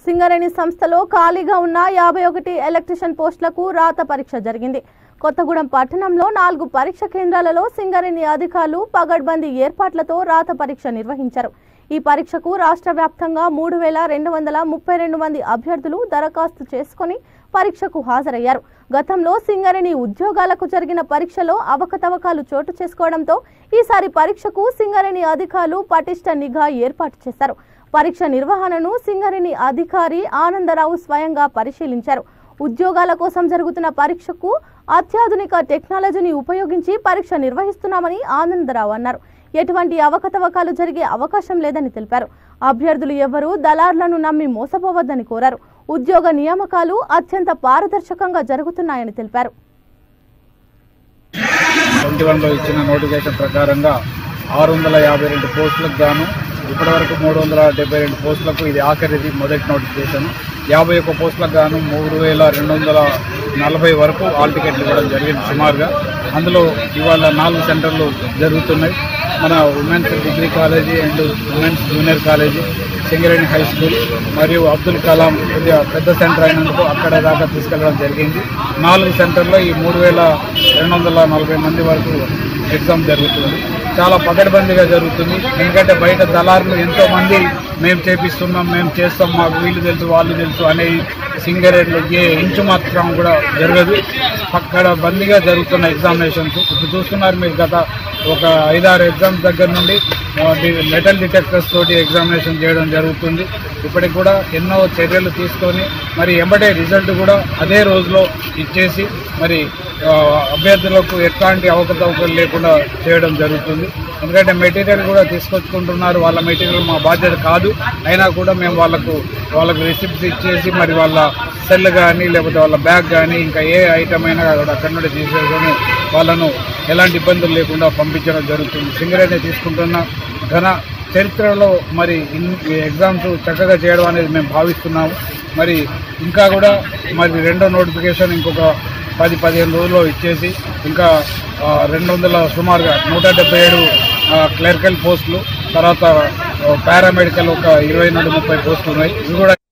సింగరేణి సంస్థలో ఖాళీగా ఉన్న యాభై ఒకటి ఎలక్ట్రీషియన్ పోస్టులకు రాత పరీక్ష జరిగింది కొత్తగూడెం పట్టణంలో నాలుగు పరీక్ష కేంద్రాలలో సింగరేణి అధికారులు పగడ్బందీ ఏర్పాట్లతో రాత పరీక్ష నిర్వహించారు ఈ పరీక్షకు రాష్ట్ర వ్యాప్తంగా మూడు వేల రెండు వందల ముప్పై రెండు మంది అభ్యర్థులు దరఖాస్తు చేసుకుని పరీక్షకు హాజరయ్యారు గతంలో సింగరేణి ఉద్యోగాలకు జరిగిన పరీక్షలో అవకతవకాలు చోటు చేసుకోవడంతో ఈసారి పరీక్షకు సింగరేణి అధికారులు పటిష్ట నిఘా ఏర్పాటు చేశారు పరీక్ష నిర్వహణను సింగరేణి అధికారి ఆనందరావు స్వయంగా పరిశీలించారు ఉద్యోగాల కోసం జరుగుతున్న పరీక్షకు అత్యాధునిక టెక్నాలజీని ఉపయోగించి పరీక్ష నిర్వహిస్తున్నామని ఆనందరావు అన్నారు ఎటువంటి అవకతవకాలు జరిగే అవకాశం లేదని తెలిపారు అభ్యర్థులు ఎవరూ దళార్లను నమ్మి మోసపోవద్దని కోరారు ఉద్యోగ నియామకాలు అత్యంత పారదర్శకంగా జరుగుతున్నాయని తెలిపారు ట్వంటీ వన్లో ఇచ్చిన నోటిఫికేషన్ ప్రకారంగా ఆరు వందల యాభై రెండు పోస్టులకు గాను ఇప్పటివరకు మూడు వందల డెబ్బై రెండు పోస్టులకు ఇది ఆఖరిది మొదటి నోటిఫికేషన్ యాభై ఒక్క పోస్టులకు గాను మూడు వేల రెండు వందల నలభై వరకు ఆల్ టికెట్లు ఇవ్వడం జరిగింది సుమారుగా అందులో ఇవాళ నాలుగు సెంటర్లు జరుగుతున్నాయి మన women's degree college and women's junior college Singareni high school మరియు అబ్దుల్ కలాం కొద్దిగా పెద్ద సెంటర్ అయినందుకు అక్కడ దాకా తీసుకెళ్ళడం జరిగింది నాలుగు సెంటర్లో ఈ మూడు వేల రెండు వందల నలభై మంది వరకు ఎగ్జామ్ జరుగుతుంది చాలా పకడ్బందీగా జరుగుతుంది ఎందుకంటే బయట దళారులు ఎంతో మంది మేము చేపిస్తున్నాం మేము చేస్తాం మాకు వీళ్ళు తెలుసు వాళ్ళు తెలుసు అనే సింగరేట్లు ఏ ఇంచు మాత్రం కూడా జరగదు పక్కడ బందీగా జరుగుతున్న ఎగ్జామినేషన్స్ ఇప్పుడు చూస్తున్నారు మీరు గత ఒక ఐదారు ఎగ్జామ్స్ దగ్గర నుండి మెటల్ డిటెక్టర్స్ తోటి ఎగ్జామినేషన్ చేయడం జరుగుతుంది ఇప్పటికి కూడా ఎన్నో చర్యలు తీసుకొని మరి ఎంబడే రిజల్ట్ కూడా అదే రోజులో ఇచ్చేసి మరి ఆ, అభ్యర్థులకు ఎట్లాంటి అవకతవకలు లేకుండా చేయడం జరుగుతుంది ఎందుకంటే మెటీరియల్ కూడా తీసుకొచ్చుకుంటున్నారు వాళ్ళ మెటీరియల్ మా బాధ్యత కాదు అయినా కూడా మేము వాళ్ళకు వాళ్ళకు రిసిప్ట్స్ ఇచ్చేసి మరి వాళ్ళ సెల్ కానీ లేకపోతే వాళ్ళ బ్యాగ్ కానీ ఇంకా ఏ ఐటమ్ అయినా కూడా అక్కడి నుండి తీసేసుకొని వాళ్ళను ఎలాంటి ఇబ్బందులు లేకుండా పంపించడం జరుగుతుంది సింగరేణి తీసుకుంటున్న ఘన చరిత్రలో మరి ఇన్- ఈ ఎగ్జామ్స్ చక్కగా చేయడం అనేది మేము భావిస్తున్నాము మరి ఇంకా కూడా మరి రెండో నోటిఫికేషన్ ఇంకొక పది పదిహేను రోజుల్లో ఇచ్చేసి ఇంకా ఆ, రెండు వందల సుమారుగా నూట డెబ్బై ఏడు క్లరికల్ పోస్టులు తర్వాత పారామెడికల్ ఒక ఇరవై నుండి ముప్పై పోస్టులు ఉన్నాయి ఇవి కూడా